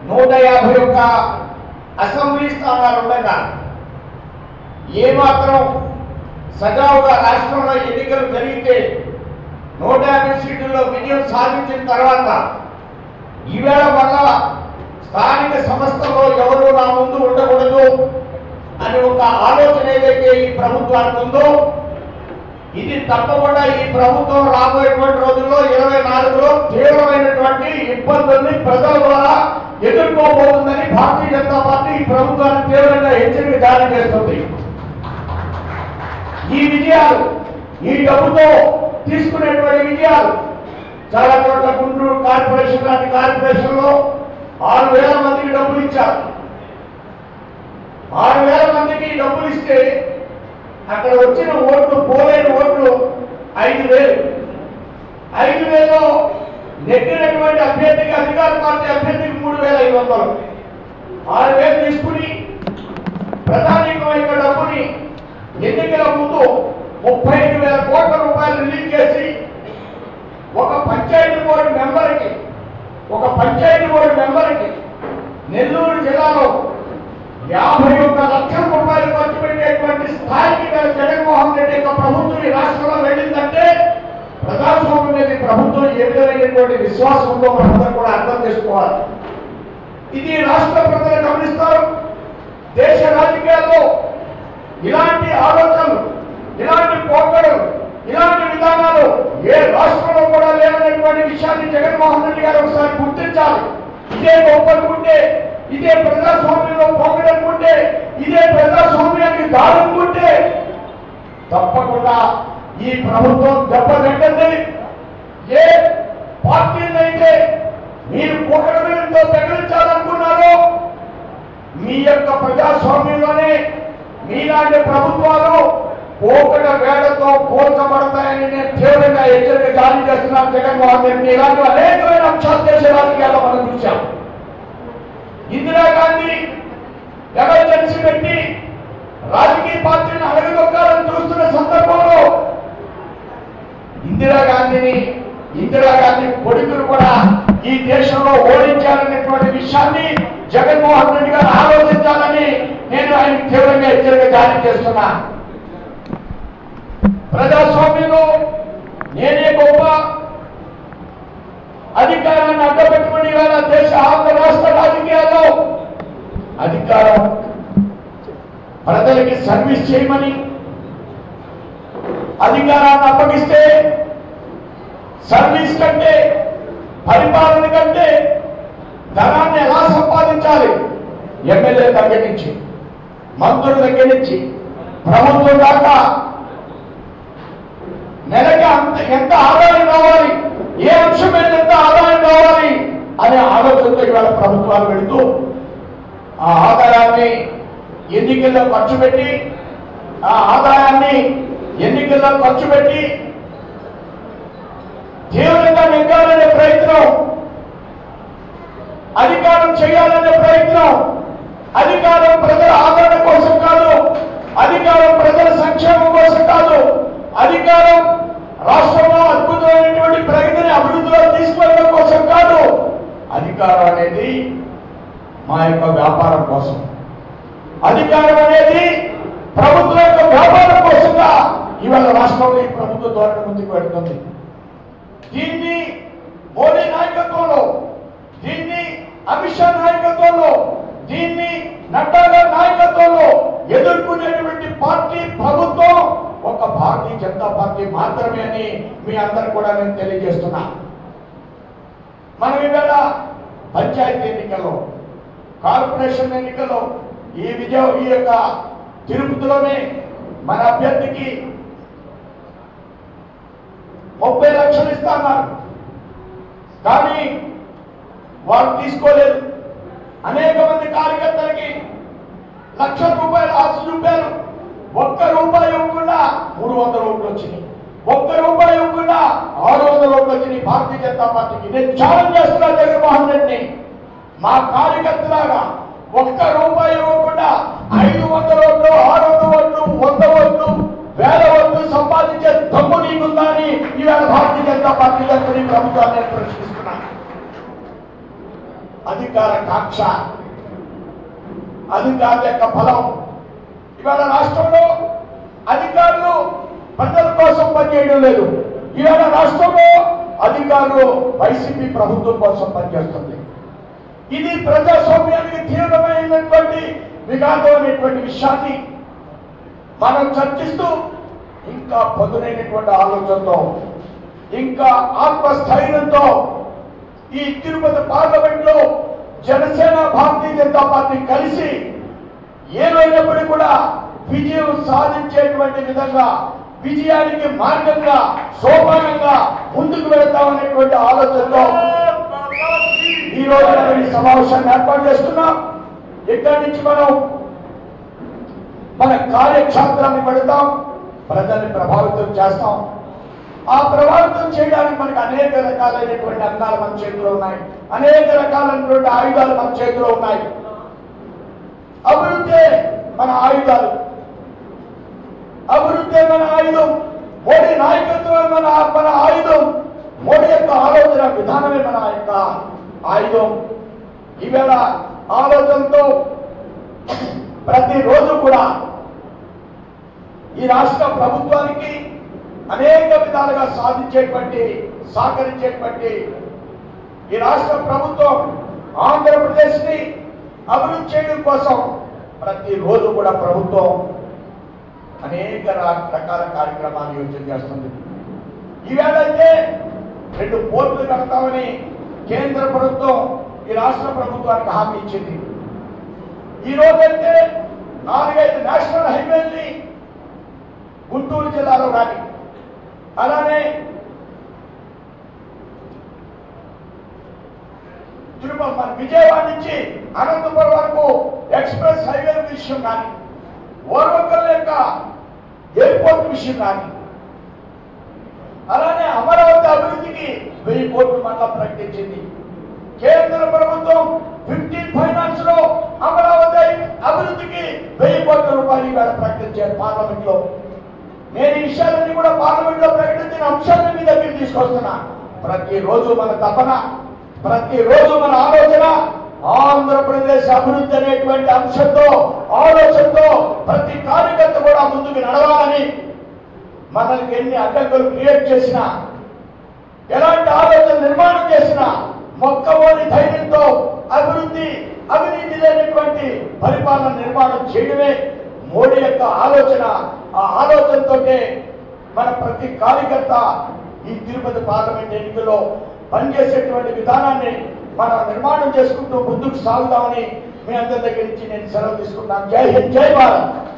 నూట యాభై ఒక్క అసెంబ్లీ స్థానాలు ఉండగా ఏమాత్రం సజావుగా రాష్ట్రంలో ఎన్నికలు జరిగితే నూట యాభై సీట్లలో విజయం సాధించిన తర్వాత ఈవేళ వల్ల స్థానిక సంస్థలో ఎవరు నా ముందు ఉండకూడదు అని ఒక ఆలోచన ఏదైతే ఈ ప్రభుత్వానికి ఉందో ఇది తప్పకుండా ఈ ప్రభుత్వం రాబోయేటువంటి రోజుల్లో ఇరవై నాలుగులో తీవ్రమైనటువంటి ఇబ్బందుల్ని ప్రజల ద్వారా ఎదుర్కోబోతుందని భారతీయ జనతా పార్టీ ఈ ప్రభుత్వాన్ని తీవ్రంగా హెచ్చరిక జారీ చేస్తుంది ఈ విజయాలు ఈ డబ్బుతో తీసుకునేటువంటి విజయాలు చాలా చోట్ల గుంటూరు కార్పొరేషన్ లాంటి కార్పొరేషన్ లో ఆరు వేల మందికి డబ్బులు ఇచ్చారు ఆరు వేల మందికి డబ్బులు ఇస్తే అక్కడ వచ్చిన ఓట్లు పోలేని ఓట్లు ఐదు వేలు ఐదు వేలు నెగ్గినటువంటి అభ్యర్థికి అధికార పార్టీ అభ్యర్థికి మూడు వేల ఐదు వందలు ఆరు వేలు తీసుకుని ప్రధానికమైన డబ్బుని ఎన్నికల ముందు ముప్పై ఐదు వేల కోట్ల రూపాయలు రిలీజ్ చేసి ఒక పంచాయతీ బోర్డు మెంబర్కి ఒక పంచాయతీ బోర్డు మెంబర్కి నెల్లూరు జిల్లాలో యాభై ఒక్క లక్షల రూపాయలు ఖర్చు పెట్టేటువంటి స్థాయికి గల జగన్మోహన్ రెడ్డి యొక్క ప్రభుత్వం ఈ రాష్ట్రంలో వెళ్ళిందంటే ప్రజాస్వామ్యం మీద ఈ ప్రభుత్వం ఏ విధమైనటువంటి విశ్వాసం ఉందో మనందరం కూడా అర్థం చేసుకోవాలి ఇది రాష్ట్ర ప్రజలు గమనిస్తారు దేశ రాజకీయాల్లో ఇలాంటి ఆలోచనలు ఇలాంటి పోకడలు ఇలాంటి విధానాలు ఏ రాష్ట్రంలో కూడా లేనటువంటి విషయాన్ని జగన్మోహన్ రెడ్డి గారు ఒకసారి గుర్తించాలి ఇదే గొప్ప అనుకుంటే ఇదే ప్రజాస్వామ్యంలో పోకడనుకుంటే ఇదే ప్రజాస్వామ్యానికి దారునుకుంటే తప్పకుండా ఈ ప్రభుత్వం దెబ్బతింటుంది ఏ పార్టీలైతే మీరు పోకడతో తగిలించాలనుకున్నారో మీ యొక్క ప్రజాస్వామ్యంలోనే మీలాంటి ప్రభుత్వాలు పోకడ వేడతో కోల్చబడతాయని నేను తీవ్రంగా హెచ్చరిక జారీ చేస్తున్నాను జగన్మోహన్ రెడ్డి ఇలాంటి అనేకమైన అంశాలు దేశ రాజకీయాల్లో మనం చూశాం ఇందిరాగాంధీ ఎమర్జెన్సీ పెట్టి రాజకీయ పార్టీని అడగదొక్కాలని చూస్తున్న సందర్భంలో ఇందిరాగాంధీని ఇందిరాగాంధీ కొడుకును కూడా ఈ దేశంలో ఓడించాలనేటువంటి విషయాన్ని జగన్మోహన్ రెడ్డి గారు ఆలోచించాలని నేను ఆయన తీవ్రంగా హెచ్చరిక జారీ చేస్తున్నా ప్రజాస్వామ్యంలో నేనే గొప్ప అధికారాన్ని అడ్డపెట్టుకుని ఇవాళ దేశ ఆంధ్ర రాష్ట్ర రాజకీయాల్లో అధికారం ప్రజలకి సర్వీస్ చేయమని అధికారాన్ని అప్పగిస్తే సర్వీస్ కంటే పరిపాలన కంటే ధనాన్ని ఎలా సంపాదించాలి ఎమ్మెల్యే దగ్గర నుంచి మంత్రుల దగ్గర నుంచి ప్రభుత్వం దాకా నెలకి అంత ఎంత ఆదాయం కావాలి ఏ అంశం మీద ఎంత ఆదాయం కావాలి అనే ఆలోచనతో ఇవాళ ప్రభుత్వాలు పెడుతూ ఆ ఆదాయాన్ని ఎన్నికల్లో ఖర్చు పెట్టి ఆ ఆదాయాన్ని ఎన్నికల్లో ఖర్చు పెట్టి తీవ్రంగా నెగ్గాలనే ప్రయత్నం అధికారం చేయాలనే ప్రయత్నం అధికారం ప్రజల ఆదరణ కోసం కాదు అధికారం ప్రజల సంక్షేమం కోసం కాదు అధికారం రాష్ట్రంలో అద్భుతమైనటువంటి ప్రగతిని అభివృద్ధిలో తీసుకెళ్ళడం కోసం కాదు అధికారం అనేది మా యొక్క వ్యాపారం కోసం అధికారం అనేది ప్రభుత్వం యొక్క వ్యాపారం కోసంగా ఇవాళ రాష్ట్రంలో ఈ ప్రభుత్వ ధోరణి ముందుకు వెళ్తుంది దీన్ని మోడీ నాయకత్వంలో దీన్ని అమిత్ షా నాయకత్వంలో దీన్ని నడ్డా గారి నాయకత్వంలో ఎదుర్కొనేటువంటి పార్టీ ప్రభుత్వం ఒక భారతీయ జనతా పార్టీ మాత్రమే అని మీ అందరు కూడా నేను తెలియజేస్తున్నా మనం ఇవాళ పంచాయతీ ఎన్నికల్లో కార్పొరేషన్ ఎన్నికల్లో ఈ విజయం ఈ యొక్క తిరుపతిలోనే మన అభ్యర్థికి ముప్పై లక్షలు ఇస్తున్నారు కానీ వారు తీసుకోలేదు అనేక మంది కార్యకర్తలకి లక్ష రూపాయలు ఆశ చూపారు ఒక్క రూపాయి ఇవ్వకుండా మూడు వందల ఓట్లు వచ్చినాయి ఒక్క రూపాయి ఇవ్వకుండా ఆరు వందల ఓట్లు వచ్చినాయి భారతీయ జనతా పార్టీకి నేను ఛాలెంజ్ చేస్తున్నా జగన్మోహన్ రెడ్డిని మా కార్యకర్తలాగా ఒక్క రూపాయి ఇవ్వకుండా ఐదు వందల ఓట్లు ఆరు వందల ఓట్లు వంద ఓట్లు వేల ఓట్లు సంపాదించే దమ్ము నీకుందా అని ఈవేళ భారతీయ జనతా పార్టీ తరఫున ఈ ప్రభుత్వాన్ని నేను ప్రశ్నిస్తున్నాను అధికార కాంక్ష అధికారుల యొక్క బలం ఇవాళ రాష్ట్రంలో అధికారులు ప్రజల కోసం పనిచేయడం లేదు ఇవాళ రాష్ట్రంలో అధికారులు వైసీపీ ప్రభుత్వం కోసం పనిచేస్తుంది ఇది ప్రజాస్వామ్యానికి తీవ్రమైనటువంటి విఘాతం అనేటువంటి విషయాన్ని మనం చర్చిస్తూ ఇంకా పదునైనటువంటి ఆలోచనతో ఇంకా ఆత్మస్థైర్యంతో ఈ తిరుపతి పార్లమెంట్ లో జనసేన భారతీయ జనతా పార్టీ కలిసి ఏమైనప్పటికీ కూడా విజయం సాధించేటువంటి విధంగా విజయానికి మార్గంగా సోపానంగా ముందుకు వెళ్తామనేటువంటి ఆలోచనతో ఈ రోజు మనం ఈ సమావేశాన్ని ఏర్పాటు చేస్తున్నాం ఇక్కడి నుంచి మనం మన కార్యక్షేత్రాన్ని పెడతాం ప్రజల్ని ప్రభావితం చేస్తాం ఆ ప్రభావితం చేయడానికి మనకు అనేక రకాలైనటువంటి అంగాలు మన చేతిలో ఉన్నాయి అనేక రకాలైనటువంటి ఆయుధాలు మన చేతిలో ఉన్నాయి అభివృద్ధి మన ఆయుధాలు అభివృద్ధి మన ఆయుధం మోడీ నాయకత్వమే మన మన ఆయుధం మోడీ యొక్క ఆలోచన విధానమే మన యొక్క ఆయుధం ఈవేళ ఆలోచనతో ప్రతిరోజు కూడా ఈ రాష్ట్ర ప్రభుత్వానికి అనేక విధాలుగా సాధించేటువంటి సహకరించేటువంటి ఈ రాష్ట్ర ప్రభుత్వం ఆంధ్రప్రదేశ్ ని అభివృద్ధి చేయడం కోసం ప్రతిరోజు కూడా ప్రభుత్వం అనేక రా- రకాల కార్యక్రమాలు యోచన చేస్తుంది ఈవేళ అయితే రెండు పోర్టులు కడతామని కేంద్ర ప్రభుత్వం ఈ రాష్ట్ర ప్రభుత్వానికి హామీ ఇచ్చింది ఈ రోజైతే నాలుగైదు నేషనల్ హైవేల్ని గుంటూరు జిల్లాలో కానీ అలానే తిరుపతి మన విజయవాడ నుంచి అనంతపురం వరకు ఎక్స్ప్రెస్ హైవే విషయం కానీ ఓర్వకల్ యొక్క ఎయిర్పోర్ట్ విషయం కానీ అలానే అమరావతి అభివృద్ధికి వెయ్యి కోట్లు మళ్ళా ప్రకటించింది కేంద్ర ప్రభుత్వం ఫిఫ్టీన్ ఫైనాన్స్ లో అమరావతి అభివృద్ధికి వెయ్యి కోట్ల రూపాయలు ఇవాళ ప్రకటించారు పార్లమెంట్ లో నేను ఈ విషయాలన్నీ కూడా పార్లమెంట్ లో ప్రకటించిన అంశాలను మీ దగ్గర తీసుకొస్తున్నా ప్రతిరోజు మన తపన ప్రతిరోజు మన ఆలోచన ఆంధ్రప్రదేశ్ అభివృద్ధి అనేటువంటి అంశంతో ఆలోచనతో ప్రతి కార్యకర్త కూడా ముందుకు నడవాలని మనల్ని ఎన్ని అడ్డంకులు క్రియేట్ చేసినా ఎలాంటి ఆలోచన నిర్మాణం చేసినా మొక్కవోని ధైర్యంతో అభివృద్ధి అవినీతి లేనటువంటి పరిపాలన నిర్మాణం చేయడమే మోడీ యొక్క ఆలోచన ఆ ఆలోచనతోటే మన ప్రతి కార్యకర్త ఈ తిరుపతి పార్లమెంట్ ఎన్నికల్లో పనిచేసేటువంటి విధానాన్ని మనం నిర్మాణం చేసుకుంటూ ముందుకు సాగుదామని మీ అందరి దగ్గర నుంచి నేను సెలవు తీసుకుంటాను జై హింద్ జై భారత్